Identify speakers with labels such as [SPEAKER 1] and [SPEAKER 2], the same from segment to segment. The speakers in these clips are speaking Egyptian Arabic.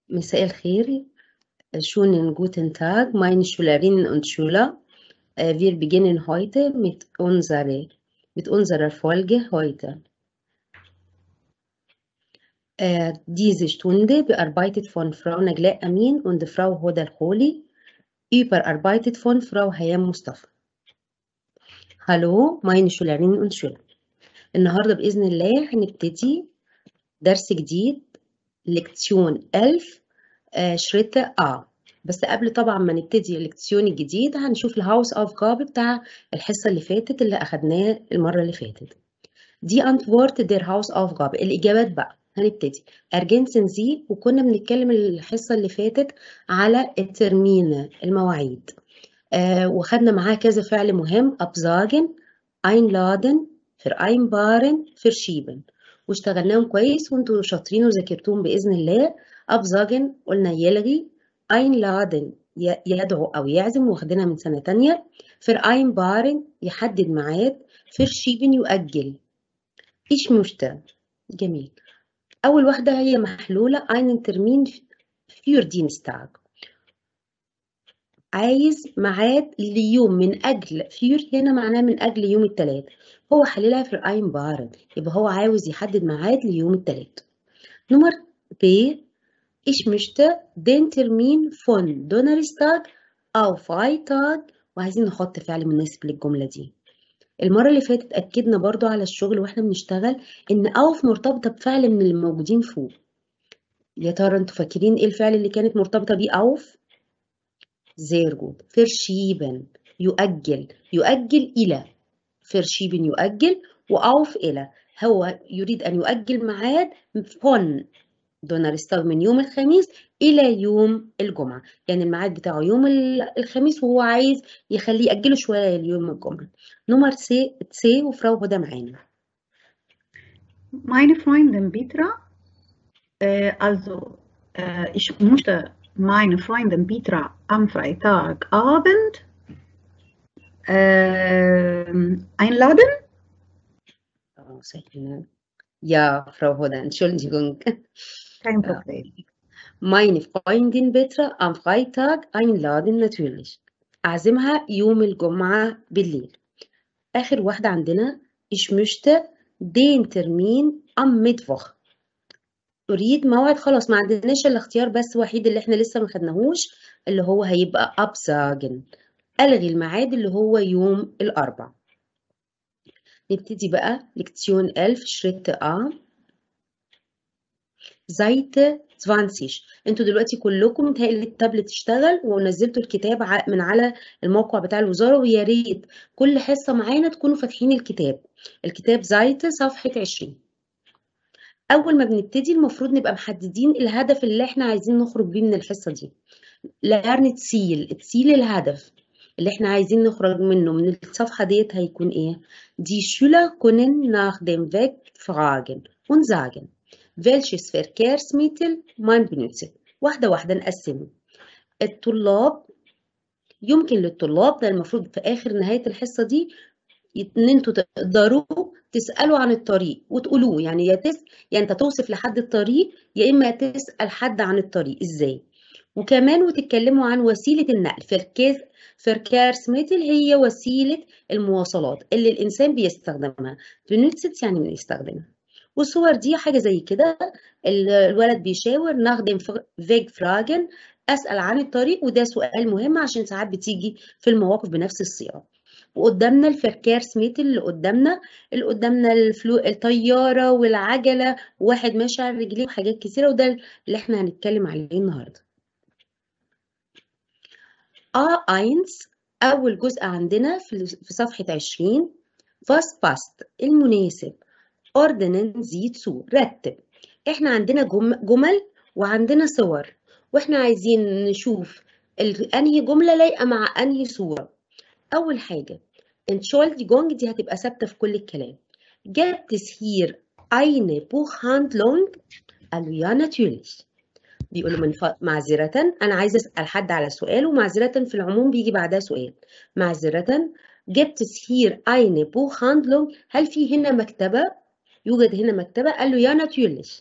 [SPEAKER 1] مساء الخير. Schönen guten Tag, meine Schülerinnen und Schüler. Äh, Wir beginnen heute mit, unsere, mit unserer Folge heute. Äh, Diese Stunde bearbeitet von Frau Nagla Amin und Frau Hoda Al-Kholi, überarbeitet von Frau Hayam Mustafa. Hallo, meine Schülerinnen und Schüler. النهاردة بإذن الله هنبتدي درس جديد لكسيون 11 آه، شريط A بس قبل طبعا ما نبتدي الليكسيون الجديد هنشوف الهاوس اوف جاب بتاع الحصة اللي فاتت اللي أخدناه المرة اللي فاتت دي أنتورت دير هاوس اوف جاب الإجابات بقى هنبتدي أرجنسن زي وكنا بنتكلم الحصة اللي فاتت على الترمين المواعيد آه وخدنا معاه كذا فعل مهم أبزاجن einladen vereinbaren verschieben واشتغلناهم كويس وانتوا شاطرين وذاكرتوهم بإذن الله أبزاجن قلنا يلغي einladen ي- يدعو أو يعزم واخدينها من سنة تانية vereinbaren يحدد ميعاد verschieben يؤجل إيش مشتى جميل أول واحدة هي محلولة einen Termin für Dienstag عايز ميعاد ليوم من أجل für هنا معناه من أجل يوم التلات هو حللها في vereinbaren يبقى هو عاوز يحدد ميعاد ليوم التلات نمر B Ich möchte den Termin von Donnerstag auf Freitag وعايزين نحط فعل مناسب للجملة دي المرة اللي فاتت أكدنا برضو على الشغل وإحنا بنشتغل إن أوف مرتبطة بفعل من اللي موجودين فوق يا ترى انتوا فاكرين إيه الفعل اللي كانت مرتبطة بيه أوف؟ sehr gut verschieben يؤجل يؤجل إلى verschieben يؤجل وأوف إلى هو يريد أن يؤجل ميعاد von دونرستاغ من يوم الخميس إلى يوم الجمعة يعني الميعاد بتاعه يوم ال- الخميس وهو عايز يخليه يأجله شوية ليوم الجمعة نمر سي سي وفراو هدى معانا
[SPEAKER 2] Meine Freundin Petra, äh, also äh, ich möchte meine Freundin Petra am Freitagabend ähm, einladen.
[SPEAKER 1] اه سهلنا يا فراو هدى Entschuldigung
[SPEAKER 2] Kein
[SPEAKER 1] Ja.
[SPEAKER 2] Problem.
[SPEAKER 1] meine Freundin Petra am Freitag einladen natürlich أعزمها يوم الجمعة بالليل آخر واحدة عندنا ich möchte den Termin am Mittwoch أريد موعد خلاص ما عندناش الاختيار بس وحيد اللي احنا لسه ما خدناهوش اللي هو هيبقى absagen ألغي الميعاد اللي هو يوم الأربع نبتدي بقى لكتيون 11 شريط A Seite 20 انتوا دلوقتي كلكم متهيألي التابلت اشتغل ونزلتوا الكتاب ع- من على الموقع بتاع الوزارة ويا ريت كل حصة معانا تكونوا فاتحين الكتاب الكتاب زايت صفحة 20 أول ما بنبتدي المفروض نبقى محددين الهدف اللي احنا عايزين نخرج بيه من الحصة دي لارن تسيل تسيل الهدف اللي احنا عايزين نخرج منه من الصفحة ديت هيكون ايه Die Schüler können nach dem Weg fragen und sagen welches Verkehrsmittel man benutzt واحدة واحدة نقسمه الطلاب يمكن للطلاب ده المفروض في آخر نهاية الحصة دي ان انتوا تقدروا تسألوا عن الطريق وتقولوه يعني يا تس يعني انت توصف لحد الطريق يا اما تسأل حد عن الطريق ازاي وكمان وتتكلموا عن وسيلة النقل فركاز فركارس ميتل هي وسيلة المواصلات اللي الإنسان بيستخدمها بنوتست يعني بيستخدمها والصور دي حاجة زي كده ال- الولد بيشاور نخدم فيج فراجن أسأل عن الطريق وده سؤال مهم عشان ساعات بتيجي في المواقف بنفس الصيغة وقدامنا الفركارس ميتل اللي قدامنا اللي قدامنا الفلو الطيارة والعجلة وواحد ماشي على رجليه وحاجات كتيرة وده اللي احنا هنتكلم عليه النهاردة A1 أول جزء عندنا في في صفحة 20 was passt المناسب ordnen Sie zu رتب احنا عندنا جم- جمل وعندنا صور واحنا عايزين نشوف ال- انهي جملة لايقة مع انهي صورة أول حاجة Entschuldigung دي هتبقى ثابتة في كل الكلام Gibt es hier eine Buchhandlung؟ قالوا يا natürlich بيقولوا من ف... معذرة أنا عايزة أسأل حد على سؤال ومعذرة في العموم بيجي بعدها سؤال معذرة gibt es hier eine Buchhandlung هل في هنا مكتبة يوجد هنا مكتبة قال له يا natürlich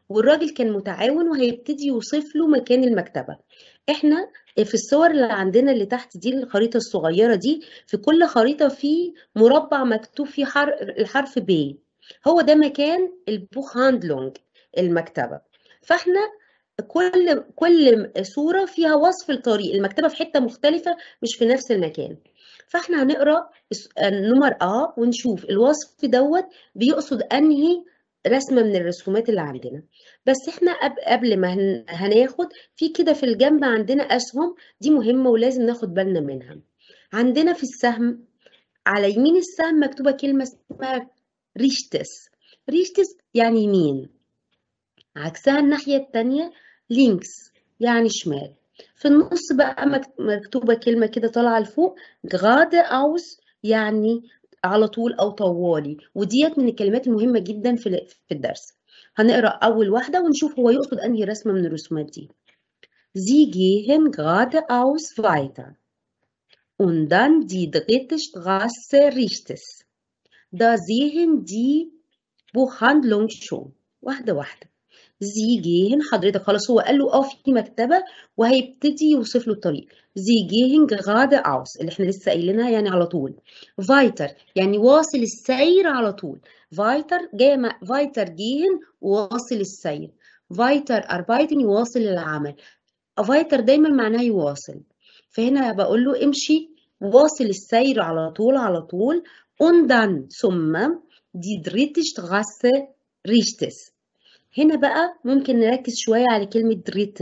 [SPEAKER 1] والراجل كان متعاون وهيبتدي يوصف له مكان المكتبة احنا في الصور اللي عندنا اللي تحت دي الخريطة الصغيرة دي في كل خريطة في مربع مكتوب فيه حرف الحرف ب هو ده مكان البوخ هاندلونج المكتبة فاحنا كل كل صورة فيها وصف الطريق المكتبة في حتة مختلفة مش في نفس المكان فاحنا هنقرا النمر اه ونشوف الوصف دوت بيقصد انهي رسمه من الرسومات اللي عندنا بس احنا قبل ما هناخد في كده في الجنب عندنا اسهم دي مهمه ولازم ناخد بالنا منها عندنا في السهم على يمين السهم مكتوبه كلمه اسمها ريشتس ريشتس يعني يمين عكسها الناحيه التانية لينكس يعني شمال في النص بقى مكتوبة كلمة كده طالعة لفوق غادة أوس يعني على طول أو طوالي وديت من الكلمات المهمة جدا في في الدرس هنقرأ أول واحدة ونشوف هو يقصد أنهي رسمة من الرسومات دي Sie gehen geradeaus weiter und dann die dritte Straße rechts. Da sehen die Buchhandlung schon. واحدة واحدة. زي جيهن حضرتك خلاص هو قال له اه في مكتبه وهيبتدي يوصف له الطريق زي جيهن جراده اوس اللي احنا لسه قايلينها يعني على طول فايتر يعني واصل السير على طول فايتر جايه مع فايتر جيهن واصل السير فايتر اربايتن يواصل العمل فايتر دايما معناه يواصل فهنا بقول له امشي واصل السير على طول على طول und dann ثم die dritte Straße richtet هنا بقى ممكن نركز شوية على كلمة دريت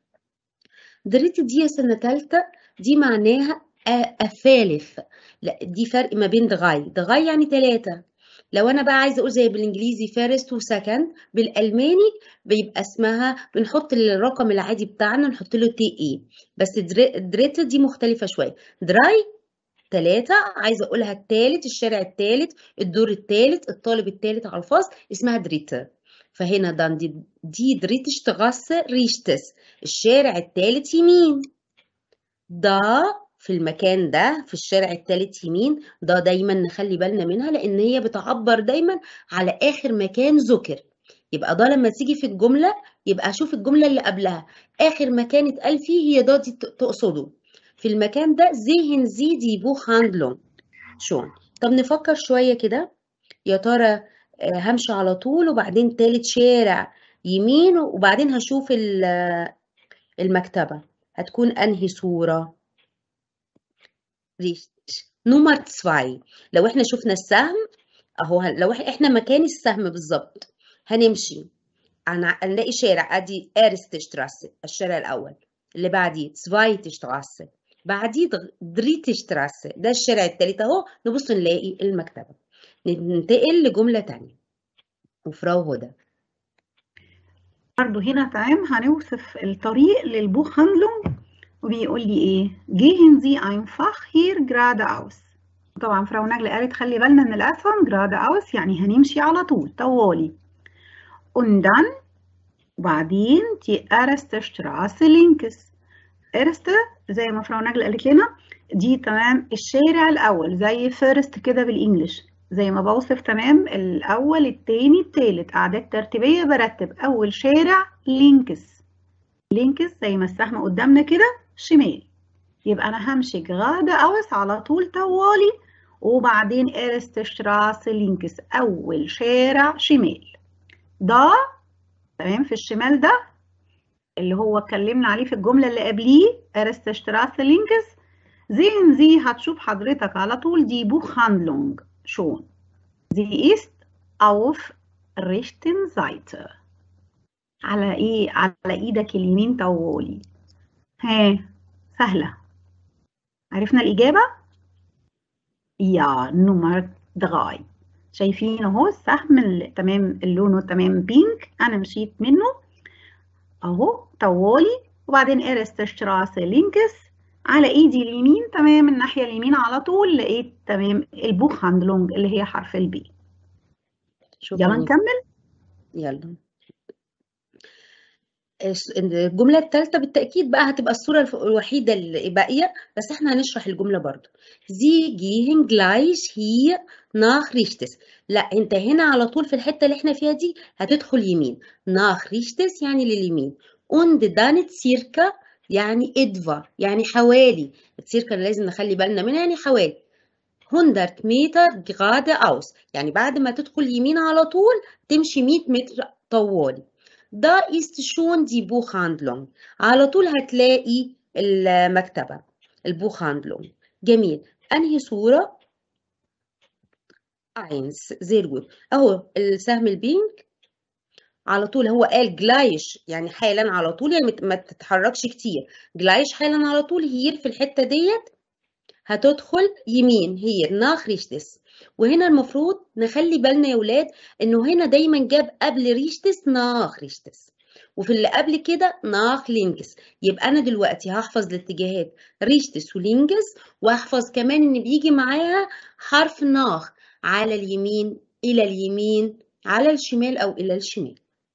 [SPEAKER 1] دريت دي سنة تالتة دي معناها أثالث لا دي فرق ما بين دغاي دغاي يعني تلاتة لو أنا بقى عايزة أقول زي بالإنجليزي فيرست وسكند بالألماني بيبقى اسمها بنحط الرقم العادي بتاعنا نحط له تي إي بس دريت دي مختلفة شوية دراي تلاتة عايزة أقولها التالت الشارع التالت الدور التالت الطالب التالت على الفصل اسمها دريت فهنا dann die, die dritte Straße rechts الشارع الثالث يمين ده في المكان ده في الشارع الثالث يمين ده دايما نخلي بالنا منها لان هي بتعبر دايما على اخر مكان ذكر يبقى ده لما تيجي في الجملة يبقى اشوف الجملة اللي قبلها اخر مكان اتقال فيه هي ده دي تقصده في المكان ده زيهن زي دي بوخ هاندلون شون طب نفكر شوية كده يا ترى همشي على طول وبعدين تالت شارع يمين وبعدين هشوف المكتبة هتكون أنهي صورة نمر 2 لو احنا شفنا السهم اهو لو احنا مكان السهم بالظبط هنمشي هنلاقي شارع ادي ارست شتراسه الشارع الاول اللي بعديه سفايت شتراسه بعديه دريت شتراسه ده الشارع التالت اهو نبص نلاقي المكتبه ننتقل لجملة تانية وفراو هدى
[SPEAKER 2] برضه هنا تمام هنوصف الطريق للبوخ هاندلونج وبيقول لي ايه gehen Sie einfach hier geradeaus طبعا فراو نجلة قالت خلي بالنا من الاسهم geradeaus يعني هنمشي على طول طوالي und dann وبعدين die erste Straße links erste زي ما فراو نجلة قالت لنا دي تمام الشارع الاول زي فيرست كده بالانجلش زي ما بوصف تمام الأول التاني التالت أعداد ترتيبية برتب أول شارع لينكس لينكس زي ما السهم قدامنا كده شمال يبقى أنا همشي جرادة أوس على طول طوالي وبعدين إيرست شتراس لينكس أول شارع شمال ده تمام في الشمال ده اللي هو اتكلمنا عليه في الجملة اللي قبليه إيرست شتراس لينكس زين زي هتشوف حضرتك على طول دي بوخ هاندلونج schon. Sie ist auf rechten Seite. على ايه على ايدك اليمين طوالي ها سهلة عرفنا الإجابة؟ يا نمر دغاي شايفين اهو السهم تمام اللون تمام بينك انا مشيت منه اهو طوالي وبعدين ارست شتراسه لينكس على ايدي اليمين تمام الناحيه اليمين على طول لقيت تمام البوخ هاندلونج اللي هي حرف البي يلا نكمل
[SPEAKER 1] يلا الجملة الثالثة بالتأكيد بقى هتبقى الصورة الوحيدة اللي باقية بس احنا هنشرح الجملة برضو Sie gehen gleich hier nach rechts لا انت هنا على طول في الحتة اللي احنا فيها دي هتدخل يمين nach rechts يعني لليمين und dann circa يعني etwa يعني حوالي circa لازم نخلي بالنا منها يعني حوالي 100 متر geradeaus يعني بعد ما تدخل يمين على طول تمشي 100 متر طوالي ده ist schon die Buchhandlung على طول هتلاقي المكتبة البوخهاندلونج جميل أنهي صورة eins sehr gut أهو السهم البينك على طول هو قال جلايش يعني حالا على طول يعني ما تتحركش كتير جلايش حالا على طول هير في الحتة ديت هتدخل يمين هي ناخ ريشتس وهنا المفروض نخلي بالنا يا ولاد انه هنا دايما جاب قبل ريشتس ناخ ريشتس وفي اللي قبل كده ناخ لينكس يبقى انا دلوقتي هحفظ الاتجاهات ريشتس ولينكس واحفظ كمان ان بيجي معاها حرف ناخ على اليمين الى اليمين على الشمال او الى الشمال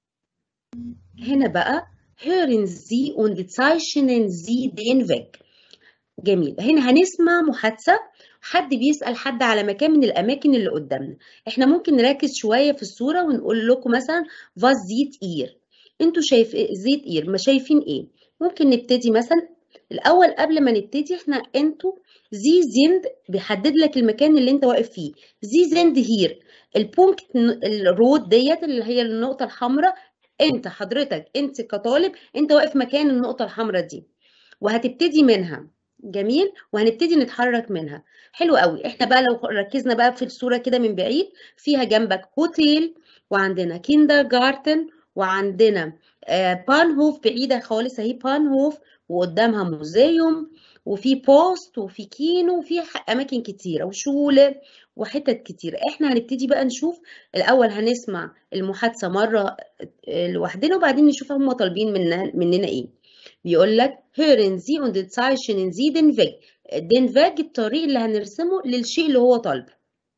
[SPEAKER 1] هنا بقى hören Sie und zeichnen Sie den Weg جميل هنا هنسمع محادثة حد بيسأل حد على مكان من الأماكن اللي قدامنا احنا ممكن نركز شوية في الصورة ونقول لكم مثلا was sieht ihr انتوا شايف زيت اير ما شايفين ايه ممكن نبتدي مثلا الأول قبل ما نبتدي احنا انتوا زي زند بيحدد لك المكان اللي انت واقف فيه زي زند هير البونكت الرود ديت اللي هي النقطة الحمراء انت حضرتك انت كطالب انت واقف مكان النقطة الحمراء دي وهتبتدي منها جميل وهنبتدي نتحرك منها حلو قوي احنا بقى لو ركزنا بقى في الصورة كده من بعيد فيها جنبك هوتيل وعندنا كيندر جارتن وعندنا آه بانهوف بعيدة خالص اهي بانهوف وقدامها موزيوم وفي بوست وفي كينو وفي اماكن كتيره وشوله وحتت كتيره احنا هنبتدي بقى نشوف الاول هنسمع المحادثه مره لوحدنا وبعدين نشوف هم طالبين مننا مننا ايه بيقول لك hören Sie und zeichnen Sie den Weg den Weg الطريق اللي هنرسمه للشيء اللي هو طالبه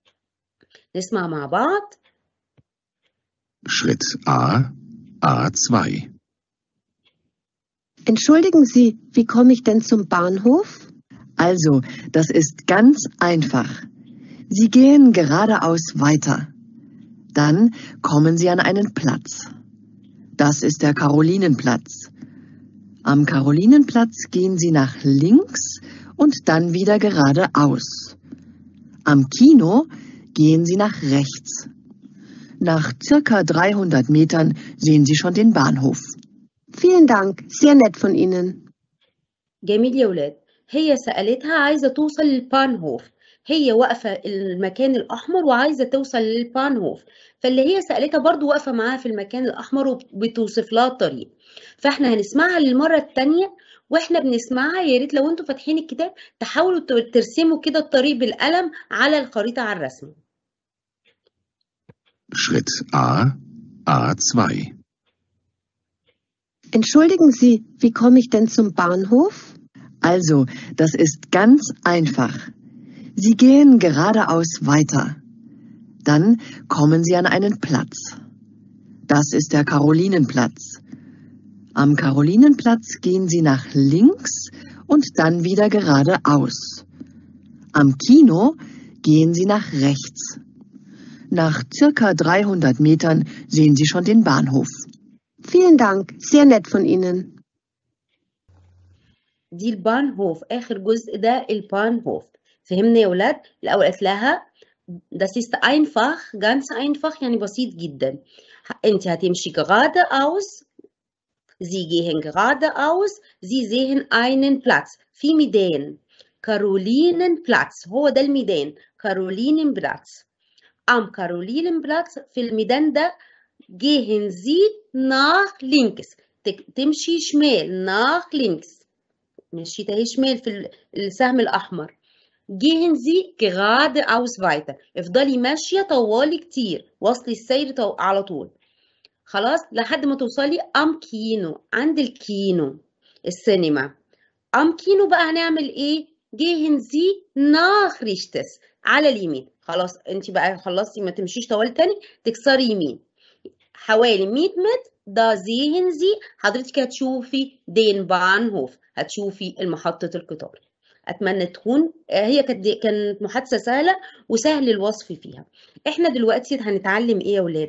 [SPEAKER 1] نسمع مع بعض
[SPEAKER 3] Schritt A A2
[SPEAKER 4] Entschuldigen Sie, wie komme ich denn zum Bahnhof?
[SPEAKER 5] Also, das ist ganz einfach. Sie gehen geradeaus weiter. Dann kommen Sie an einen Platz. Das ist der Karolinenplatz. Am Karolinenplatz gehen Sie nach links und dann wieder geradeaus. Am Kino gehen Sie nach rechts. Nach circa 300 Metern sehen Sie schon den Bahnhof.
[SPEAKER 4] Vielen Dank, sehr nett von Ihnen.
[SPEAKER 1] جميل يا ولاد هي سألتها عايزة توصل للبانهوف هي واقفة المكان الأحمر وعايزة توصل للبانهوف فاللي هي سألتها برضو واقفة معاها في المكان الأحمر وبتوصف لها الطريق فاحنا هنسمعها للمرة التانية واحنا بنسمعها يا ريت لو انتوا فاتحين الكتاب تحاولوا ترسموا كده الطريق بالقلم على الخريطة على الرسم
[SPEAKER 3] Schritt A A2
[SPEAKER 4] Entschuldigen Sie, wie komme ich denn zum Bahnhof?
[SPEAKER 5] Also, das ist ganz einfach. Sie gehen geradeaus weiter. Dann kommen Sie an einen Platz. Das ist der Karolinenplatz. Am Karolinenplatz gehen Sie nach links und dann wieder geradeaus. Am Kino gehen Sie nach rechts. Nach circa 300 Metern sehen Sie schon den Bahnhof.
[SPEAKER 4] Vielen Dank, sehr nett von Ihnen.
[SPEAKER 1] دي البانهوف آخر جزء ده البانهوف فهمنا يا ولاد الأول قلت لها das ist einfach ganz einfach يعني بسيط جدا انت هتمشي geradeaus Sie gehen geradeaus Sie sehen einen Platz في ميدان كاروليننبلاتz هو ده الميدان كاروليننبلاتz am كاروليننبلاتz في الميدان ده gehen Sie nach links تمشي شمال nach links مشيت اهي شمال في السهم الأحمر gehen Sie geradeaus weiter افضلي ماشية طوالي كتير واصلي السير طو... على طول خلاص لحد ما توصلي أم كينو عند الكينو السينما أم كينو بقى هنعمل إيه gehen Sie nach rechts على اليمين خلاص انت بقى خلصتي ما تمشيش طوال تاني تكسري يمين حوالي 100 متر دا sehen Sie حضرتك هتشوفي den Bahnhof هتشوفي المحطة القطار أتمنى تكون آه، هي كانت كانت محادثة سهلة وسهل الوصف فيها احنا دلوقتي هنتعلم ايه يا ولاد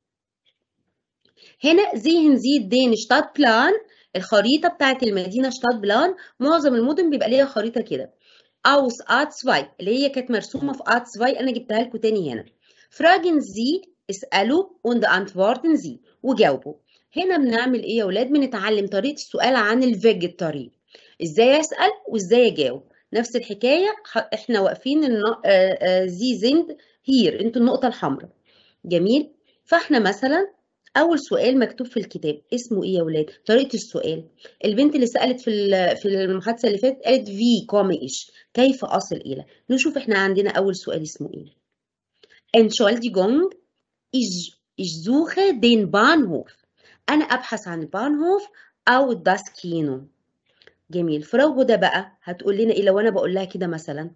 [SPEAKER 1] هنا sehen Sie den Stadtplan الخريطة بتاعت المدينة Stadtplan معظم المدن بيبقى ليها خريطة كده aus A2 اللي هي كانت مرسومة في A2 أنا جبتها لكم تاني هنا fragen Sie اسألوا und antworten Sie وجاوبوا هنا بنعمل ايه يا ولاد بنتعلم طريقة السؤال عن الفيج الطريق ازاي اسأل وازاي اجاوب نفس الحكاية ح- احنا واقفين زي زند هير انتوا النقطة الحمراء جميل فاحنا مثلا اول سؤال مكتوب في الكتاب اسمه ايه يا ولاد طريقة السؤال البنت اللي سألت في ال- في المحادثة اللي فاتت قالت في كومي ايش كيف اصل الى نشوف احنا عندنا اول سؤال اسمه ايه Entschuldigung ich, ich suche den Bahnhof أنا أبحث عن البانهوف أو das Kino جميل فراو هدى بقى هتقول لنا إيه لو أنا بقول لها كده مثلا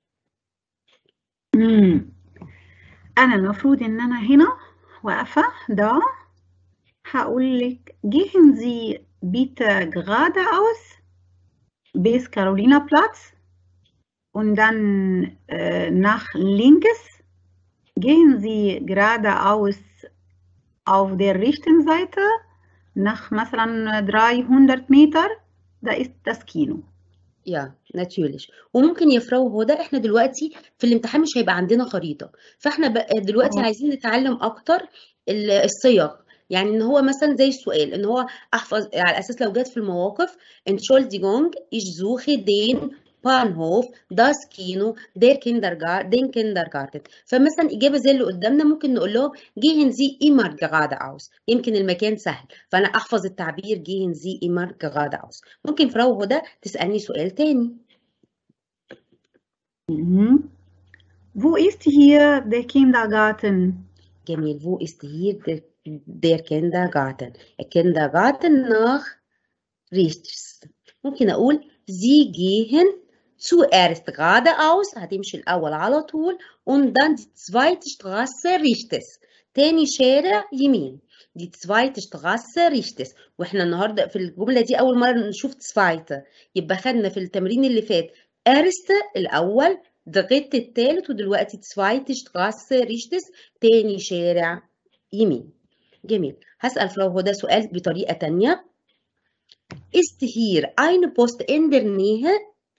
[SPEAKER 2] مم. أنا المفروض إن أنا هنا واقفة da هقول لك gehen Sie bitte geradeaus bis Carolinaplatz und dann äh, nach links gehen Sie geradeaus auf der rechten Seite nach مثلا 300 Meter da ist das Kino
[SPEAKER 1] يا ناتيولش وممكن يا فراو هدى احنا دلوقتي في الامتحان مش هيبقى عندنا خريطة فاحنا بقى دلوقتي
[SPEAKER 2] اه.
[SPEAKER 1] عايزين نتعلم أكتر ال- الصيغ يعني ان هو مثلا زي السؤال ان هو احفظ على اساس لو جت في المواقف Entschuldigung ich suche den Bahnhof das Kino der Kindergarten den Kindergarten فمثلا إجابة زي اللي قدامنا ممكن نقول لهم gehen Sie immer geradeaus يمكن المكان سهل فأنا أحفظ التعبير gehen Sie immer geradeaus ممكن فراو هدى تسألني سؤال تاني
[SPEAKER 2] Mhm. Wo ist hier der Kindergarten?
[SPEAKER 1] جميل wo ist hier der, der Kindergarten الكندرجارتن nach rechts ممكن أقول Sie gehen zuerst geradeaus هتمشي الأول على طول und dann die zweite Straße rechts تاني شارع يمين die zweite Straße rechts واحنا النهارده في الجملة دي أول مرة نشوف zweite يبقى خدنا في التمرين اللي فات erste الأول dritte التالت ودلوقتي zweite Straße rechts تاني شارع يمين جميل هسأل فلو هدى سؤال بطريقة تانية ist hier eine Post in der Nähe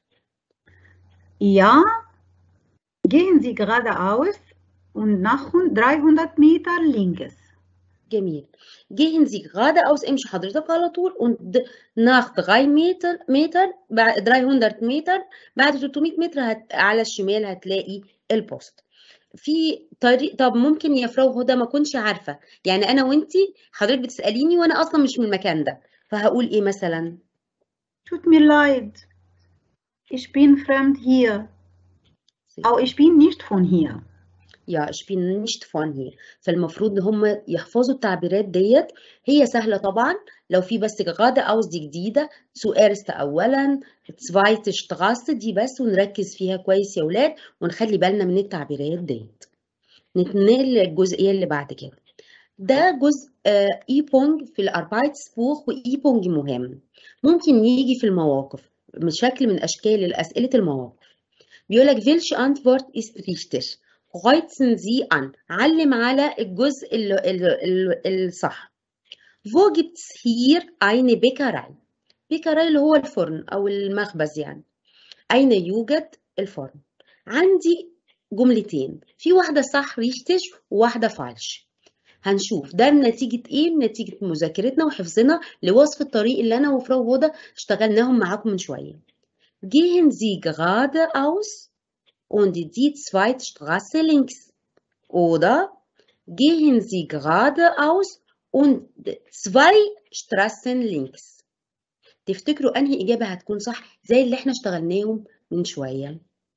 [SPEAKER 2] Ja, gehen Sie geradeaus und nach 300 Meter links.
[SPEAKER 1] جميل gehen Sie geradeaus امشي حضرتك على طول und nach 3 متر متر بعد 300 متر بعد 300 متر هت... على الشمال هتلاقي البوست في طريق طب ممكن يا فراو هدى ما كنتش عارفة يعني أنا وأنتي حضرتك بتسأليني وأنا أصلا مش من المكان ده فهقول إيه مثلا
[SPEAKER 2] Tut mir leid, ich bin fremd hier. Auch ich bin nicht von hier.
[SPEAKER 1] يا ich bin nicht von hier فالمفروض ان هم يحفظوا التعبيرات ديت هي سهله طبعا لو في بس غاده اوز دي جديده zuerst اولا zweite Straße دي بس ونركز فيها كويس يا ولاد ونخلي بالنا من التعبيرات ديت نتنقل للجزئيه اللي بعد كده ده جزء اي بونج في الاربايتسبوخ واي بونج مهم ممكن يجي في المواقف بشكل من اشكال اسئله المواقف بيقول لك welche Antwort ist richtig kreuzen Sie an علم على الجزء ال ال ال الصح wo gibt's hier eine Bäckerei بيكراي اللي هو الفرن أو المخبز يعني أين يوجد الفرن عندي جملتين في واحدة صح ريشتش وواحدة فالش هنشوف ده نتيجة ايه نتيجة مذاكرتنا وحفظنا لوصف الطريق اللي انا وفراو هدى اشتغلناهم معاكم من شوية gehen Sie geradeaus und die zweite Straße links oder gehen Sie geradeaus und zwei Straßen links تفتكروا انهي اجابة هتكون صح زي اللي احنا اشتغلناهم من شوية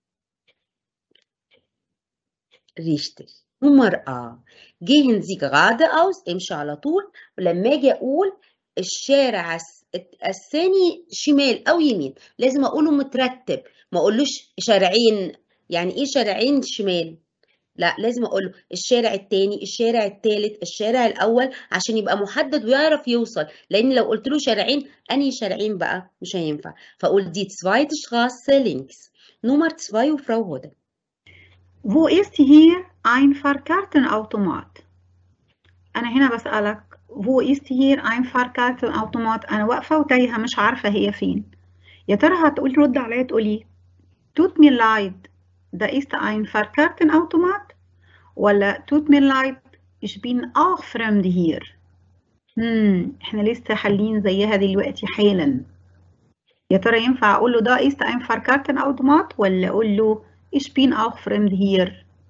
[SPEAKER 1] richtig نمر A gehen Sie geradeaus امشي على طول ولما اجي اقول الشارع الثاني شمال او يمين لازم اقوله مترتب ما اقولوش شارعين يعني ايه شارعين شمال لا لازم اقول له الشارع التاني الشارع التالت الشارع الاول عشان يبقى محدد ويعرف يوصل لان لو قلت له شارعين انهي شارعين بقى مش هينفع فاقول دي zweite Straße links نمر 2 وفراو هدى
[SPEAKER 2] Wo ist hier ein Fahrkartenautomat? أنا هنا بسألك wo ist hier ein Fahrkartenautomat؟ أنا واقفة وتايهة مش عارفة هي فين يا ترى هتقولي رد عليا تقولي tut mir leid da ist ein Fahrkartenautomat ولا tut mir leid ich bin auch fremd hier hmm احنا لسه حالين زيها دلوقتي حالا يا ترى ينفع اقول له da ist ein Fahrkartenautomat ولا اقول له ich bin auch fremd hier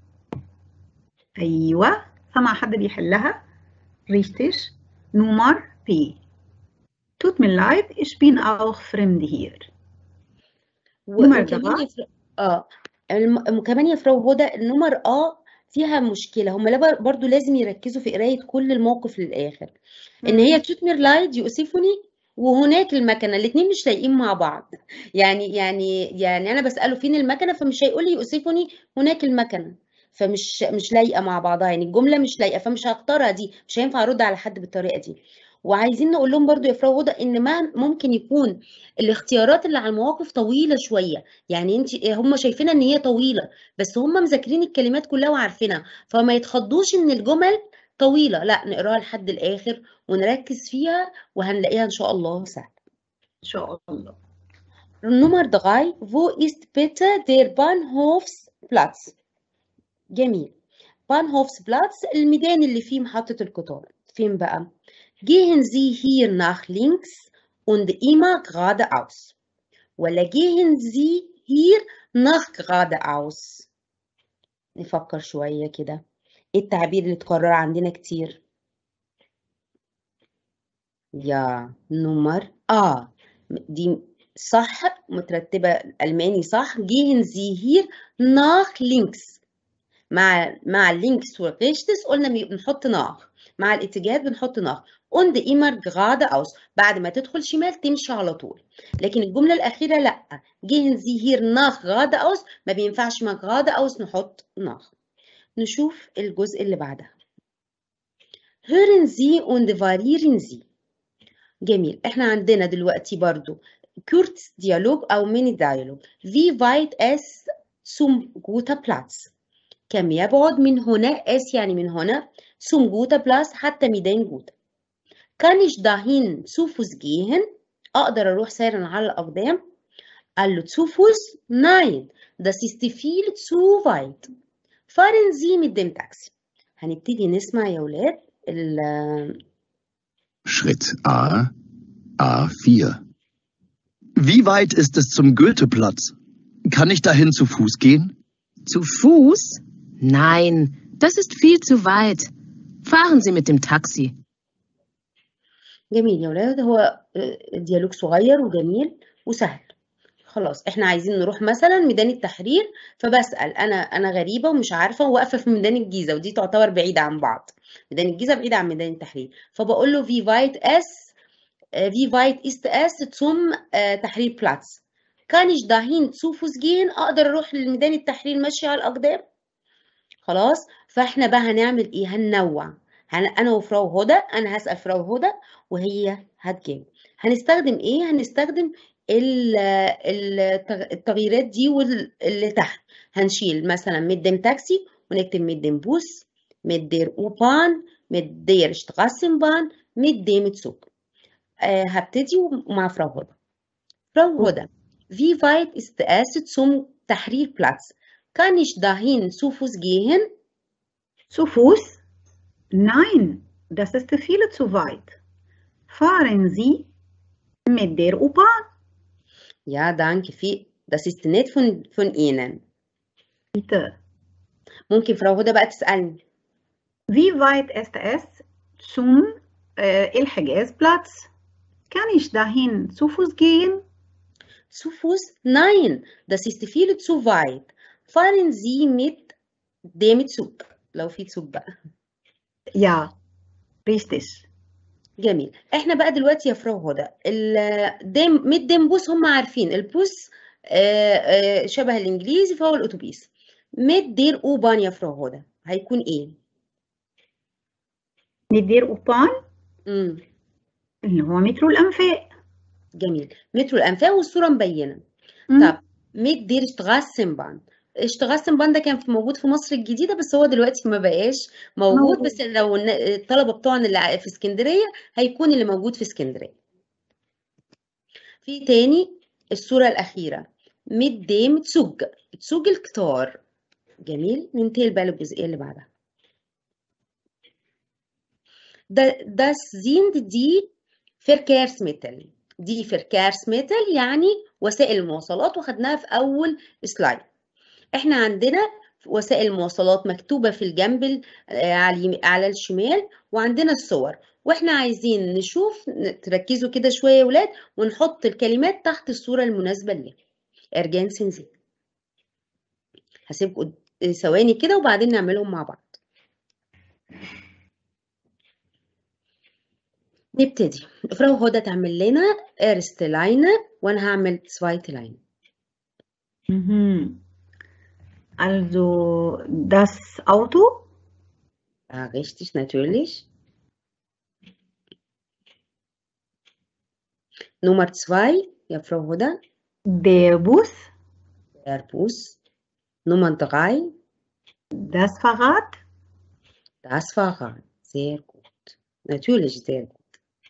[SPEAKER 2] ايوه سمع حد بيحلها richtig Nummer B tut mir leid ich bin auch fremd hier
[SPEAKER 1] و-
[SPEAKER 2] نمر
[SPEAKER 1] وكمان
[SPEAKER 2] دغا
[SPEAKER 1] يا فر... اه الم... كمان يا فراو هدى النمر اه فيها مشكلة هم لا- برضو لازم يركزوا في قراية كل الموقف للآخر إن هي توتمير لايد يؤسفني وهناك المكنة الاتنين مش لايقين مع بعض يعني يعني يعني أنا بسأله فين المكنة فمش هيقول لي يؤسفني هناك المكنة فمش مش لايقة مع بعضها يعني الجملة مش لايقة فمش هختارها دي مش هينفع أرد على حد بالطريقة دي وعايزين نقول لهم برضو يا فراو هدى ان ما ممكن يكون الاختيارات اللي على المواقف طويله شويه يعني انت هم شايفينها ان هي طويله بس هم مذاكرين الكلمات كلها وعارفينها فما يتخضوش ان الجمل طويله لا نقراها لحد الاخر ونركز فيها وهنلاقيها ان شاء الله سهله
[SPEAKER 2] ان شاء الله
[SPEAKER 1] Nummer 3 wo ist bitte der Bahnhofsplatz جميل Bahnhofsplatz الميدان اللي فيه محطة القطار فين بقى gehen Sie hier nach links und immer geradeaus ولا gehen Sie hier nach geradeaus نفكر شوية كده ايه التعبير اللي اتكرر عندنا كتير يا نمر آ دي صح مترتبة ألماني صح gehen Sie hier nach links مع مع اللينكس والريشتس قلنا بي- بنحط ناخ مع الاتجاهات بنحط ناخ und immer geradeaus بعد ما تدخل شمال تمشي على طول لكن الجملة الأخيرة لأ gehen Sie hier nach geradeaus ما بينفعش مع geradeaus نحط nach نشوف الجزء اللي بعدها hören Sie und variieren Sie جميل احنا عندنا دلوقتي برضو kurz Dialog أو mini Dialog wie weit es zum guter Platz كم يبعد من هنا es يعني من هنا zum guter Platz حتى ميدان جوتا kann ich dahin zu Fuß gehen أقدر أروح سيرا على الأقدام قال له zu Fuß nein das ist viel zu weit fahren Sie mit dem Taxi هنبتدي نسمع يا ولاد ال-
[SPEAKER 3] Schritt A, A4.
[SPEAKER 6] Wie weit ist es zum Goetheplatz? Kann ich dahin zu Fuß gehen?
[SPEAKER 7] Zu Fuß? Nein, das ist viel zu weit. Fahren Sie mit dem Taxi.
[SPEAKER 1] جميل يا ولاد هو آه، ديالوج صغير وجميل وسهل خلاص احنا عايزين نروح مثلا ميدان التحرير فبسأل انا انا غريبة ومش عارفة واقفة في ميدان الجيزة ودي تعتبر بعيدة عن بعض ميدان الجيزة بعيدة عن ميدان التحرير فبقول له في وايت اس wie weit ist es zum äh, Tahrirplatz kann ich dahin zu Fuß gehen اقدر اروح لميدان التحرير ماشي على الاقدام خلاص فاحنا بقى هنعمل ايه هننوع هن... انا وفراو هدى انا هسأل فراو هدى وهي هتجاوب هنستخدم ايه هنستخدم ال- التغ- التغييرات دي واللي تحت هنشيل مثلا ميدن تاكسي ونكتب ميدن بوس ميدير اوبان ميدير شتغاسنبان ميدي متسوق آه هبتدي مع فراو هدى فراو هدى wie weit ist es zum Tahrirplatz kann ich dahin zu Fuß gehen
[SPEAKER 2] Zu Fuß? Nein, das ist viel zu weit. Fahren Sie mit der U-Bahn?
[SPEAKER 1] ja danke viel das ist nett von von Ihnen
[SPEAKER 2] Bitte.
[SPEAKER 1] ممكن فراو هدى بقى تسألني
[SPEAKER 2] Wie weit ist es zum äh, El-Hajaz-Platz? Kann ich dahin zu Fuß gehen?
[SPEAKER 1] Zu Fuß? Nein, das ist viel zu weit. Fahren Sie mit dem Zug. لو في Zug بقى.
[SPEAKER 2] Ja, richtig.
[SPEAKER 1] جميل. احنا بقى دلوقتي يا فراو هدى الدم ميد ديم بوس هم عارفين البوس آه، آه، شبه الانجليزي فهو الاتوبيس. mit der U-Bahn يا فراو هدى هيكون ايه؟
[SPEAKER 2] ندير أوبان
[SPEAKER 1] امم
[SPEAKER 2] اللي هو مترو الأنفاق
[SPEAKER 1] جميل مترو الأنفاق والصورة مبينة
[SPEAKER 2] مم.
[SPEAKER 1] طب mit der Straßenbahn Straßenbahn ده كان في- موجود في مصر الجديدة بس هو دلوقتي ما بقاش موجود
[SPEAKER 2] موجود.
[SPEAKER 1] بس لو الن- الطلبة بتوعنا اللي في اسكندرية هيكون اللي موجود في اسكندرية في تاني الصورة الأخيرة mit dem Zug Zug القطار جميل ننتقل بقى للجزئية اللي بعدها Da- Das sind die Verkehrsmittel دي Verkehrsmittel يعني وسائل المواصلات وخدناها في أول سلايد احنا عندنا وسائل المواصلات مكتوبة في الجنب ال- آه، على اليم- على الشمال وعندنا الصور واحنا عايزين نشوف ن- تركزوا كده شوية يا ولاد ونحط الكلمات تحت الصورة المناسبة ليها ارجان سنزي هسيبكم ثواني كده وبعدين نعملهم مع بعض نبتدي فراو هدى تعمل لنا erste لاينة وانا هعمل zweite لاينة
[SPEAKER 2] Mhm. Also das Auto,
[SPEAKER 1] Ja, richtig, natürlich. Nummer zwei, ja, Frau Huda,
[SPEAKER 2] der Bus,
[SPEAKER 1] der Bus. Nummer drei,
[SPEAKER 2] das Fahrrad,
[SPEAKER 1] das Fahrrad. Sehr gut. Natürlich sehr gut.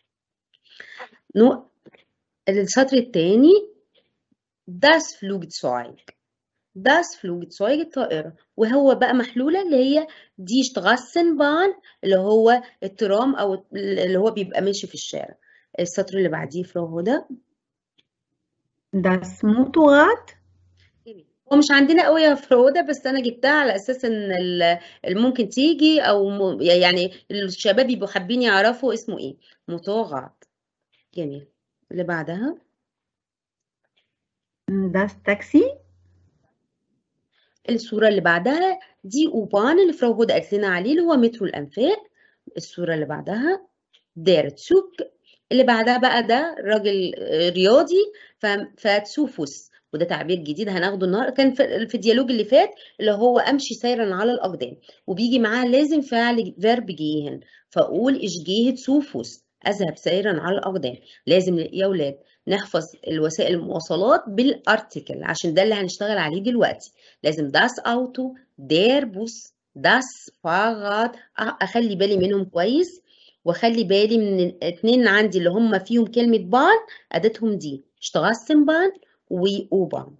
[SPEAKER 1] nur السطر الثاني das Flugzeug das Flugzeug الطائرة وهو بقى محلولة اللي هي دي Straßenbahn اللي هو الترام أو اللي هو بيبقى ماشي في الشارع السطر اللي بعديه فراو هدى
[SPEAKER 2] das Motorrad,
[SPEAKER 1] هو مش عندنا قوي يا فروده بس انا جبتها على اساس ان ال- اللي ممكن تيجي او م- يعني الشباب يبقوا حابين يعرفوا اسمه ايه مطاغات جميل اللي بعدها
[SPEAKER 2] das Taxi,
[SPEAKER 1] الصوره اللي بعدها دي اوبان اللي فراو هدى قالت لنا عليه اللي هو مترو الانفاق الصوره اللي بعدها دير تسوك اللي بعدها بقى ده راجل آه، رياضي ف- فتسوفوس وده تعبير جديد هناخده النهارده كان في في الديالوج اللي فات اللي هو امشي سيرا على الاقدام وبيجي معاه لازم فعل فيرب جيهن فاقول ايش جيه تسوفوس اذهب سيرا على الاقدام لازم يا اولاد نحفظ الوسائل المواصلات بالارتكل عشان ده اللي هنشتغل عليه دلوقتي لازم das Auto der Bus das Fahrrad أ- اخلي بالي منهم كويس واخلي بالي من الاثنين عندي اللي هم فيهم كلمة بان اداتهم دي Straßenbahn وأوبان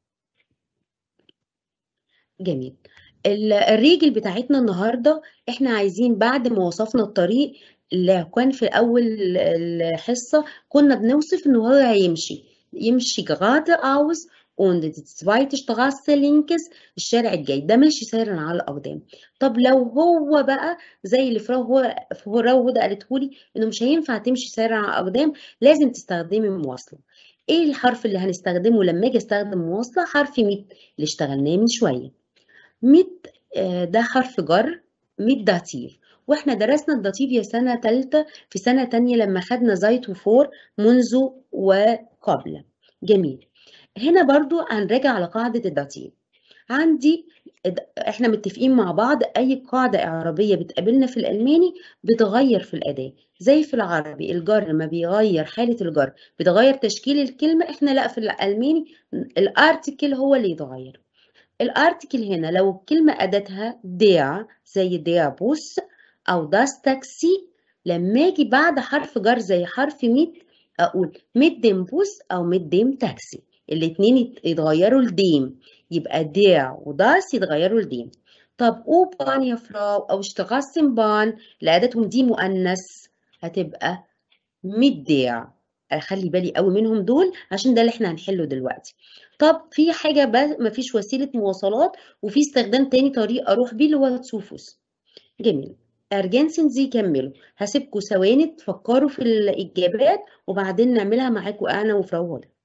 [SPEAKER 1] جميل ال- الريجل بتاعتنا النهارده احنا عايزين بعد ما وصفنا الطريق اللي كان في اول الحصه كنا بنوصف ان هو هيمشي يمشي geradeaus und die zweite Straße links الشارع الجاي ده ماشي سيرا على الاقدام طب لو هو بقى زي اللي فراو هو فراو هدى قالته لي انه مش هينفع تمشي سيرا على الاقدام لازم تستخدمي مواصله ايه الحرف اللي هنستخدمه لما اجي استخدم مواصله حرف ميت اللي اشتغلناه من شويه ميت آه، ده حرف جر ميت داتيف واحنا درسنا الداتيف يا سنة تالتة في سنة تانية لما خدنا زيت وفور منذ وقبل جميل هنا برضو هنراجع على قاعدة الداتيف عندي احنا متفقين مع بعض اي قاعدة اعرابية بتقابلنا في الالماني بتغير في الاداة زي في العربي الجر ما بيغير حالة الجر بتغير تشكيل الكلمة احنا لا في الالماني الارتكل هو اللي يتغير الارتكل هنا لو الكلمة أداتها der زي der بوس أو das تاكسي لما أجي بعد حرف جر زي حرف ميت أقول mit dem بوس أو mit dem تاكسي الاتنين يت- يتغيروا لديم يبقى der وdas يتغيروا لديم طب أوبان يا فراو أو Straßenbahn اللي أداتهم دي مؤنث هتبقى mit der اخلي بالي قوي منهم دول عشان ده اللي احنا هنحله دلوقتي طب في حاجه بس مفيش وسيله مواصلات وفي استخدام تاني طريق اروح بيه اللي هو تسوفوس جميل ارجنسن زي كملوا هسيبكم ثواني تفكروا في الاجابات وبعدين نعملها معاكم انا وفراو هدى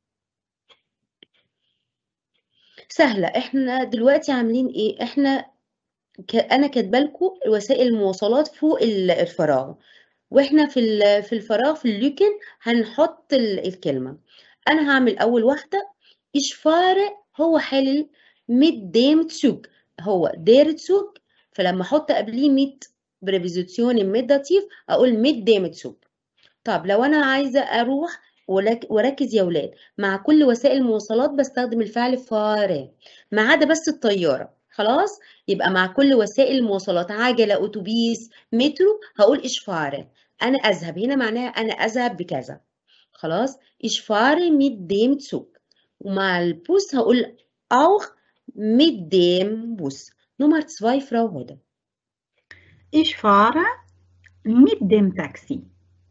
[SPEAKER 1] سهله احنا دلوقتي عاملين ايه احنا ك... انا كاتبه لكم وسائل المواصلات فوق ال- الفراغ واحنا في ال- في الفراغ في اللوكن هنحط ال- الكلمه انا هعمل اول واحده ich fahre هو حالل mit dem Zug هو der Zug فلما احط قبليه mit بريبوزيسيون mit داتيف اقول mit dem Zug طب لو انا عايزه اروح ولك- وركز يا ولاد مع كل وسائل المواصلات بستخدم الفعل فاره ما عدا بس الطياره خلاص يبقى مع كل وسائل المواصلات عجله اتوبيس مترو هقول ich fahre انا اذهب هنا معناها انا اذهب بكذا خلاص ich fahre mit dem Zug ومع البوس هقول auch mit dem Bus نمر 2 Frau هدى
[SPEAKER 2] Ich fahre mit dem Taxi.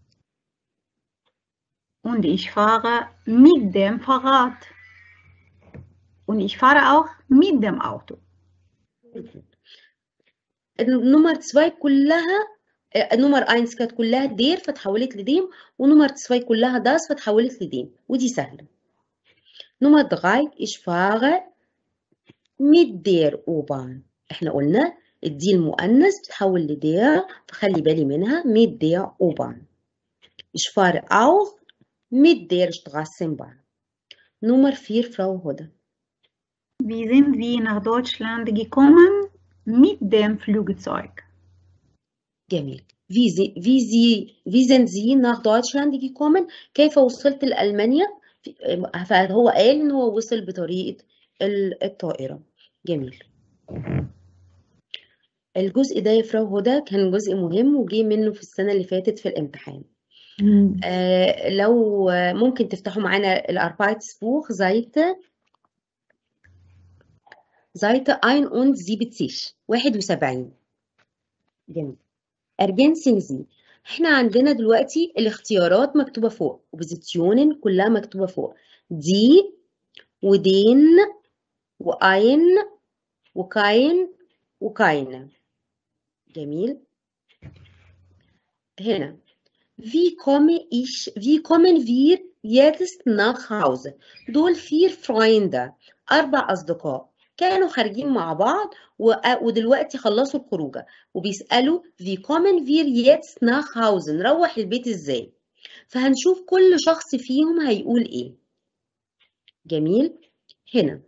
[SPEAKER 2] Und ich fahre mit dem Fahrrad. Und ich fahre auch mit dem Auto.
[SPEAKER 1] نمر 2 كلها آه، نمر 1 كانت كلها دير فتحولت لديم ونمر 2 كلها داس فتحولت لديم ودي سهلة نمر 3 ich fahre mit der U-Bahn احنا قلنا الدي المؤنث بتتحول لدير فخلي بالي منها mit der U-Bahn ich fahre auch mit der Straßenbahn نمر 4 Frau هدى
[SPEAKER 2] Wie sind Sie nach Deutschland gekommen? Mit dem Flugzeug.
[SPEAKER 1] جميل wie, sie, wie, sie, wie sind Sie nach Deutschland gekommen كيف وصلت لألمانيا في- فهو قال إن هو وصل بطريقة ال- الطائرة جميل الجزء ده يا فراو هدى كان جزء مهم وجه منه في السنة اللي فاتت في الامتحان آه لو آه، ممكن تفتحوا معانا الأربايتسبوخ Seite Seite 71 71 جميل ergänzen Sie احنا عندنا دلوقتي الاختيارات مكتوبة فوق وبوزيشنين كلها مكتوبة فوق دي ودين وأين وكاين وكاين جميل هنا Wie komme ich, wie kommen wir jetzt nach Hause? دول vier Freunde أربع أصدقاء كانوا خارجين مع بعض و- ودلوقتي خلصوا الخروجة وبيسألوا wie kommen wir jetzt nach Hause نروح البيت إزاي؟ فهنشوف كل شخص فيهم هيقول إيه جميل هنا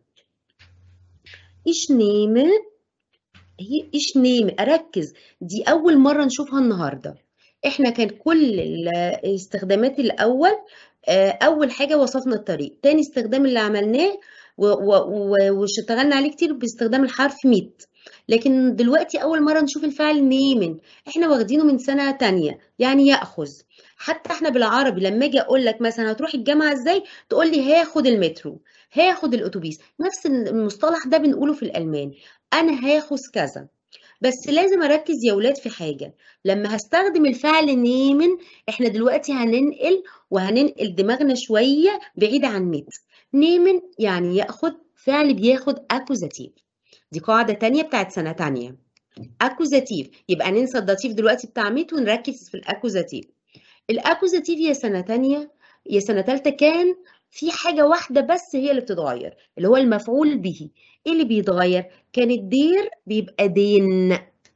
[SPEAKER 1] ich nehme هي ich nehme أركز دي أول مرة نشوفها النهاردة احنا كان كل الاستخدامات الأول آه، أول حاجة وصفنا الطريق تاني استخدام اللي عملناه و- و- و- واشتغلنا عليه كتير باستخدام الحرف ميت لكن دلوقتي أول مرة نشوف الفعل نيمن احنا واخدينه من سنة تانية يعني يأخذ حتى احنا بالعربي لما اجي اقول لك مثلا هتروح الجامعة ازاي تقول لي هاخد المترو هاخد الاتوبيس نفس المصطلح ده بنقوله في الألماني انا هاخذ كذا بس لازم اركز يا ولاد في حاجه لما هستخدم الفعل نيمن احنا دلوقتي هننقل وهننقل دماغنا شويه بعيد عن ميت نيمن يعني ياخد فعل بياخد اكوزاتيف دي قاعده تانية بتاعت سنه تانية اكوزاتيف يبقى ننسى الداتيف دلوقتي بتاع ميت ونركز في الاكوزاتيف الاكوزاتيف يا سنه تانية يا سنه تالتة كان في حاجه واحده بس هي اللي بتتغير اللي هو المفعول به ايه اللي بيتغير كان الدير بيبقى دين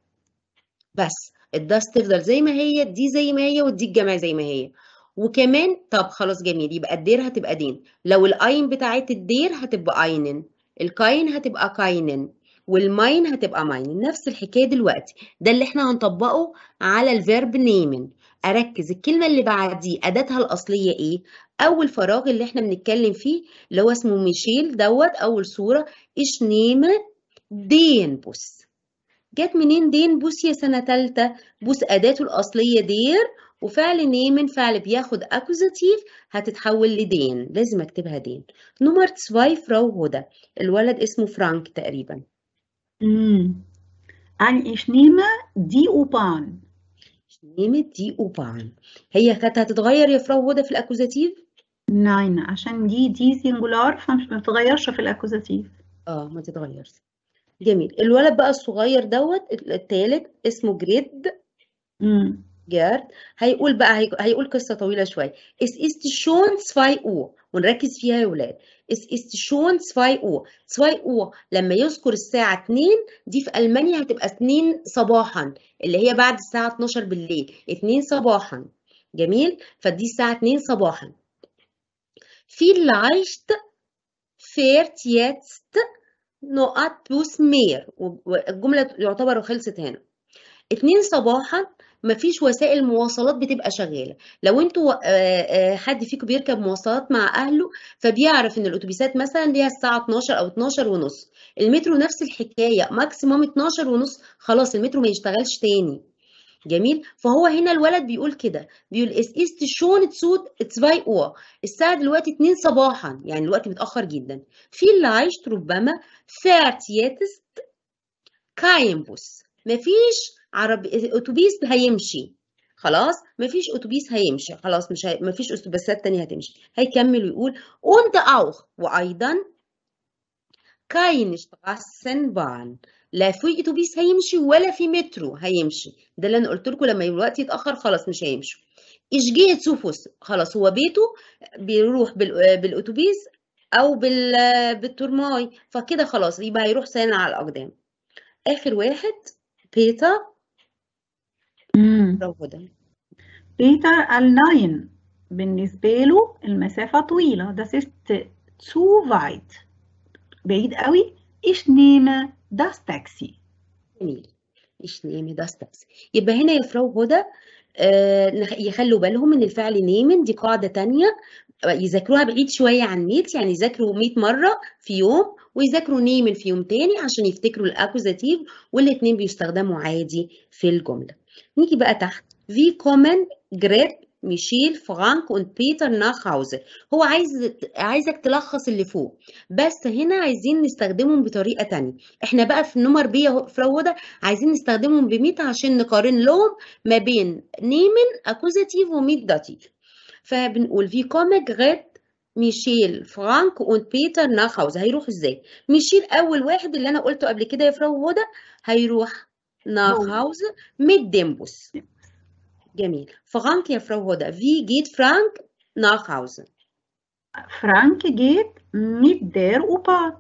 [SPEAKER 1] بس الداس تفضل زي ما هي دي زي ما هي ودي الجمع زي ما هي وكمان طب خلاص جميل يبقى الدير هتبقى دين لو الاين بتاعت الدير هتبقى اينن الكاين هتبقى كاينن والماين هتبقى ماين نفس الحكايه دلوقتي ده اللي احنا هنطبقه على الفيرب نيمن اركز الكلمه اللي بعديه اداتها الاصليه ايه اول فراغ اللي احنا بنتكلم فيه اللي هو اسمه ميشيل دوت اول صوره ايش نيمه دين بوس جت منين دين بوس يا سنة تالتة بوس أداته الأصلية دير وفعل نيمن فعل بياخد أكوزاتيف هتتحول لدين لازم أكتبها دين نمر 2 فراو هدى الولد اسمه فرانك تقريبا
[SPEAKER 2] Mm. Also ich nehme die U-Bahn.
[SPEAKER 1] نيمة دي أوبان هي كانت هتتغير يا فراو هدى في الأكوزاتيف
[SPEAKER 2] Nein, عشان دي دي سنجولار فمش بتتغيرش في الأكوزاتيف.
[SPEAKER 1] اه ما تتغيرش جميل الولد بقى الصغير دوت التالت اسمه جريد
[SPEAKER 2] Mm.
[SPEAKER 1] جارد هيقول بقى هي- هيقول قصة طويلة شوية es ist schon 2 Uhr ونركز فيها يا ولاد es ist schon 2 Uhr 2 Uhr لما يذكر الساعة 2 دي في ألمانيا هتبقى 2 صباحا اللي هي بعد الساعة 12 بالليل 2 صباحا جميل فدي الساعة 2 صباحا vielleicht fährt jetzt نقط بوس مير والجملة يعتبر خلصت هنا اتنين صباحا مفيش وسائل مواصلات بتبقى شغالة لو انتوا آه، آه، حد فيكم بيركب مواصلات مع اهله فبيعرف ان الاتوبيسات مثلا ليها الساعة 12 او 12 ونص المترو نفس الحكاية ماكسيموم 12 ونص خلاص المترو ما يشتغلش تاني جميل فهو هنا الولد بيقول كده بيقول اس ist schon zu 2 Uhr الساعة دلوقتي 2 صباحا يعني الوقت متأخر جدا vielleicht ربما fährt jetzt kein Bus مفيش عربي اتوبيس هيمشي خلاص مفيش اتوبيس هيمشي خلاص مش هي... مفيش اتوبيسات تانية هتمشي هيكمل ويقول und auch وايضا keine Straßenbahn لا في اتوبيس هيمشي ولا في مترو هيمشي ده اللي انا قلت لكم لما الوقت يتاخر خلاص مش هيمشوا ich gehe zu Fuß خلاص هو بيته بيروح بال... بالاتوبيس او بال... بالترماي فكده خلاص يبقى هيروح سنة على الاقدام اخر واحد بيتر
[SPEAKER 2] مم.
[SPEAKER 1] برافو ده
[SPEAKER 2] بيتر قال ناين بالنسبة له المسافة طويلة das ist zu weit بعيد قوي ich nehme das Taxi
[SPEAKER 1] جميل ich nehme das Taxi يبقى هنا يا فراو هدى آه، نخ- يخلوا بالهم ان الفعل نيمن دي قاعدة تانية آه، يذاكروها بعيد شوية عن النيت يعني يذاكروا 100 مرة في يوم ويذاكروا نيمن في يوم تاني عشان يفتكروا الاكوزاتيف والاتنين بيستخدموا عادي في الجملة نيجي بقى تحت في كومن جريت ميشيل فرانك und بيتر nach Hause هو عايز عايزك تلخص اللي فوق بس هنا عايزين نستخدمهم بطريقة تانية احنا بقى في النمر بي يا فراو هدى عايزين نستخدمهم بميت عشان نقارن لهم ما بين نيمن اكوزاتيف وميت داتيف فبنقول في كوميك غير ميشيل فرانك und بيتر nach Hause هيروح ازاي ميشيل اول واحد اللي انا قلته قبل كده يا فراو هدى هيروح nach
[SPEAKER 2] هو.
[SPEAKER 1] Hause mit dem Bus جميل فرانك يا فراو هدى wie geht Frank nach Hause
[SPEAKER 2] Frank geht mit der U-Bahn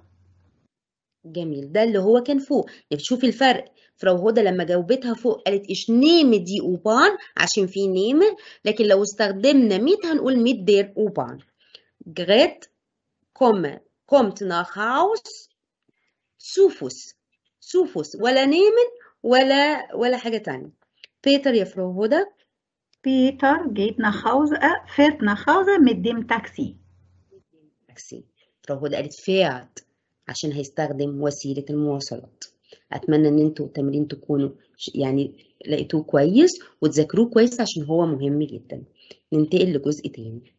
[SPEAKER 1] جميل ده اللي هو كان فوق يعني شوفي الفرق فراو هدى لما جاوبتها فوق قالت ايش نيم دي اوبان عشان في نيم لكن لو استخدمنا ميت هنقول ميت دير اوبان جريت كوم كومت nach Haus zu Fuß zu Fuß ولا نيمن ولا ولا حاجة تانية بيتر يا فراو هدى
[SPEAKER 2] Peter geht nach Hause äh, fährt nach Hause mit dem Taxi
[SPEAKER 1] تاكسي فراو هدى قالت فيات عشان هيستخدم وسيلة المواصلات أتمنى إن انتوا التمرين تكونوا ش- يعني لقيتوه كويس وتذاكروه كويس عشان هو مهم جدا ننتقل لجزء تاني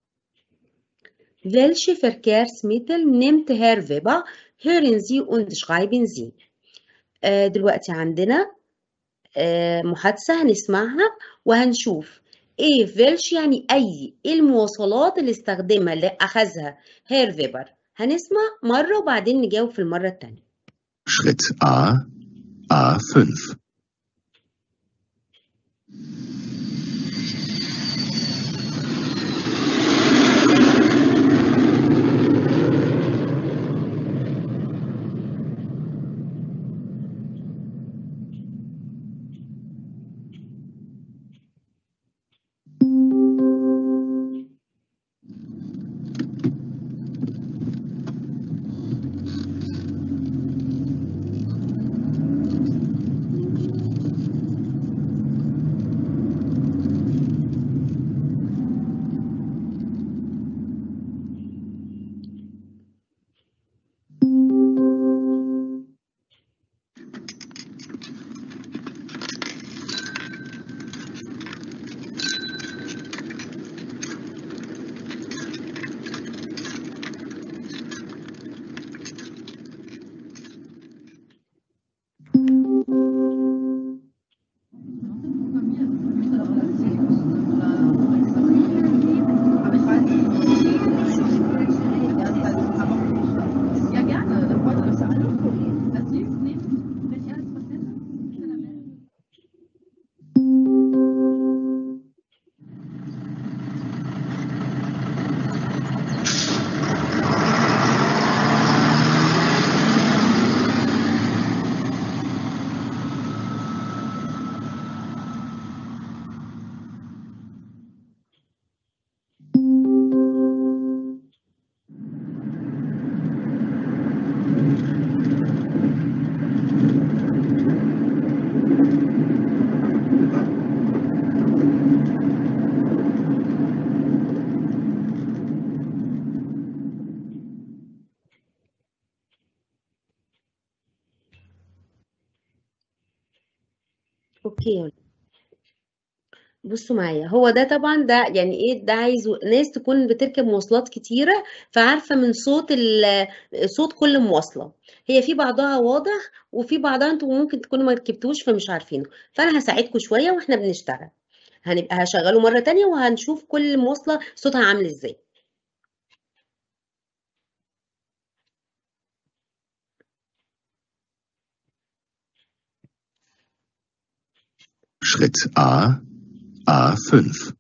[SPEAKER 1] Welche Verkehrsmittel nimmt Herr Weber? Hören Sie und schreiben Sie. آه، دلوقتي عندنا آه، محادثة هنسمعها وهنشوف ايه فيلش يعني اي ايه المواصلات اللي استخدمها اللي اخذها هير فيبر هنسمع مرة وبعدين نجاوب في المرة التانية
[SPEAKER 3] Schritt A, A5.
[SPEAKER 1] اوكي يا ولاد. بصوا معايا هو ده طبعا ده يعني ايه ده عايز ناس تكون بتركب مواصلات كتيرة فعارفة من صوت ال- صوت كل مواصلة هي في بعضها واضح وفي بعضها انتوا ممكن تكونوا ما ركبتوش فمش عارفينه فانا هساعدكم شوية واحنا بنشتغل هنبقى هشغله مرة تانية وهنشوف كل مواصلة صوتها عامل ازاي
[SPEAKER 3] Schritt A, A5.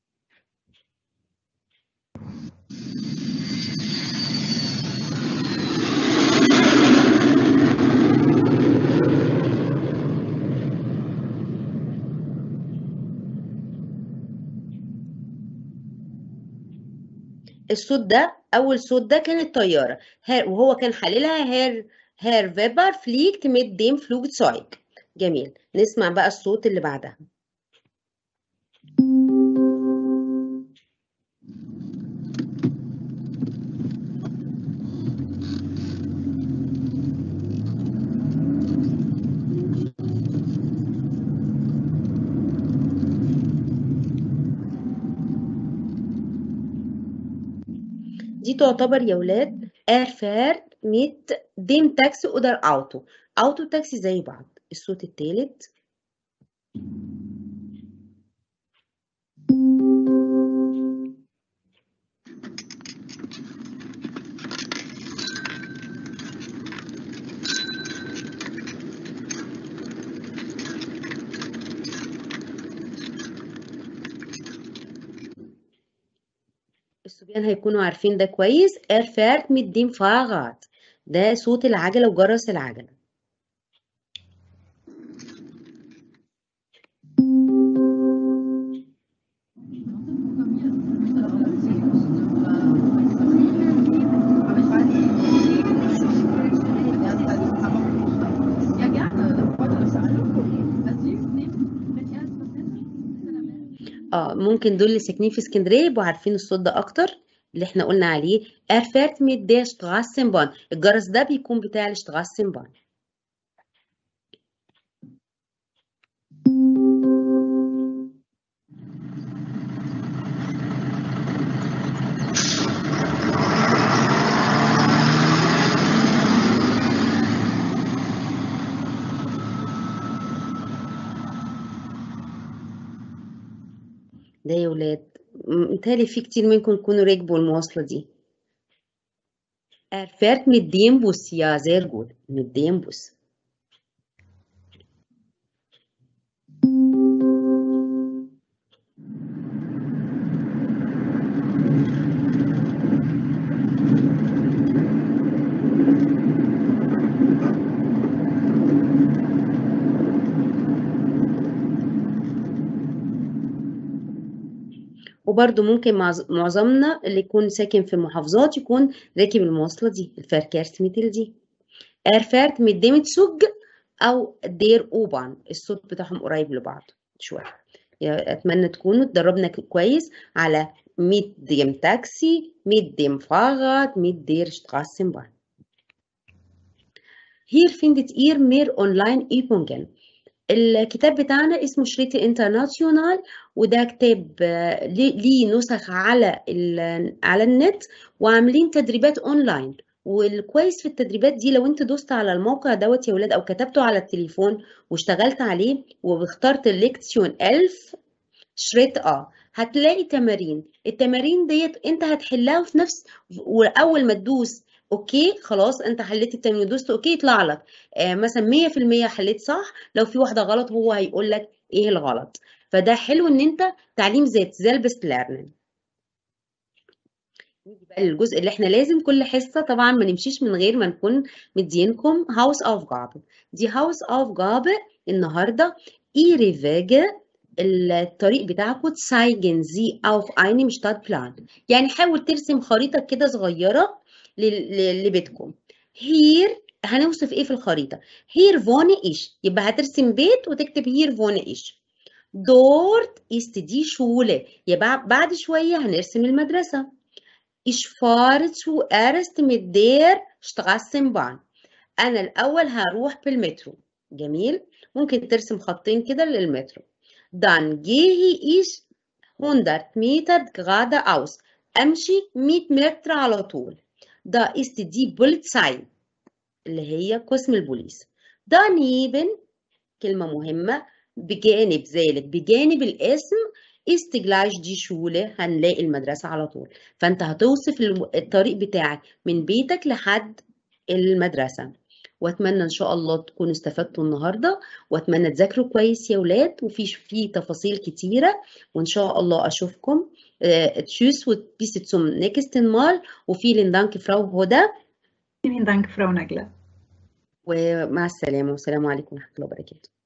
[SPEAKER 1] الصوت ده اول صوت ده كان الطياره هير وهو كان حللها هير هير فيبر فليكت ميت ديم فلوجزايج جميل نسمع بقى الصوت اللي بعدها دي تعتبر يا ولاد ارفار ميت ديم تاكسي اودر اوتو اوتو تاكسي زي بعض الصوت التالت الصبيان هيكونوا عارفين ده كويس er fährt mit dem Fahrrad ده صوت العجلة وجرس العجلة اه ممكن دول اللي ساكنين في اسكندرية يبقوا عارفين الصوت ده أكتر اللي احنا قلنا عليه er fährt mit der Straßenbahn الجرس ده بيكون بتاع الشتغاسنبان ده يا ولاد م- متهيألي في كتير منكم يكونوا راكبوا المواصلة دي Er fährt mit dem Bus ja sehr gut mit dem Bus وبرضه ممكن معظ- معظمنا اللي يكون ساكن في المحافظات يكون راكب المواصلة دي الفركارت ميتل دي Er fährt mit dem Zug أو der U-Bahn الصوت بتاعهم قريب لبعض شوية يا- أتمنى تكونوا اتدربنا ك- كويس على mit dem Taxi mit dem Fahrrad mit der Straßenbahn Hier findet ihr mehr Online-Übungen الكتاب بتاعنا اسمه شريطة انترناسيونال وده كتاب آه، ليه ليه نسخ على ال- على النت وعاملين تدريبات اونلاين والكويس في التدريبات دي لو انت دوست على الموقع دوت يا ولاد او كتبته على التليفون واشتغلت عليه واخترت الليكسيون 1000 شريط اه هتلاقي تمارين التمارين ديت انت هتحلها في نفس واول ما تدوس اوكي خلاص انت حليت التمرين ودوست اوكي يطلع لك آه مثلا 100% حليت صح لو في واحده غلط هو هيقول لك ايه الغلط فده حلو ان انت تعليم ذات selbst lernen نيجي بقى للجزء اللي احنا لازم كل حصه طبعا ما نمشيش من غير ما نكون مدينكم هاوس Aufgabe دي هاوس Aufgabe النهارده ihre Wege الطريق بتاعكم zeigen sie auf einem Stadtplan يعني حاول ترسم خريطة كده صغيرة ل- ل- لبيتكم here هنوصف ايه في الخريطة here wohne ich يبقى هترسم بيت وتكتب here wohne ich dort ist die Schule يبقى بعد شوية هنرسم المدرسة Ich fahre zuerst mit der Straßenbahn أنا الأول هروح بالمترو جميل ممكن ترسم خطين كده للمترو dann gehe ich 100 Meter geradeaus أمشي 100 متر على طول da ist die Polizei اللي هي قسم البوليس daneben كلمة مهمة بجانب ذلك بجانب الاسم ist gleich die Schule هنلاقي المدرسة على طول فأنت هتوصف الم- الطريق بتاعك من بيتك لحد المدرسة واتمنى ان شاء الله تكونوا استفدتوا النهارده واتمنى تذاكروا كويس يا ولاد وفي في تفاصيل كتيره وان شاء الله اشوفكم äh, tschüss und bis zum nächsten Mal und vielen Dank Frau Hoda
[SPEAKER 2] Vielen Dank, Frau Nagler.
[SPEAKER 1] ومع السلامه والسلام عليكم ورحمه الله وبركاته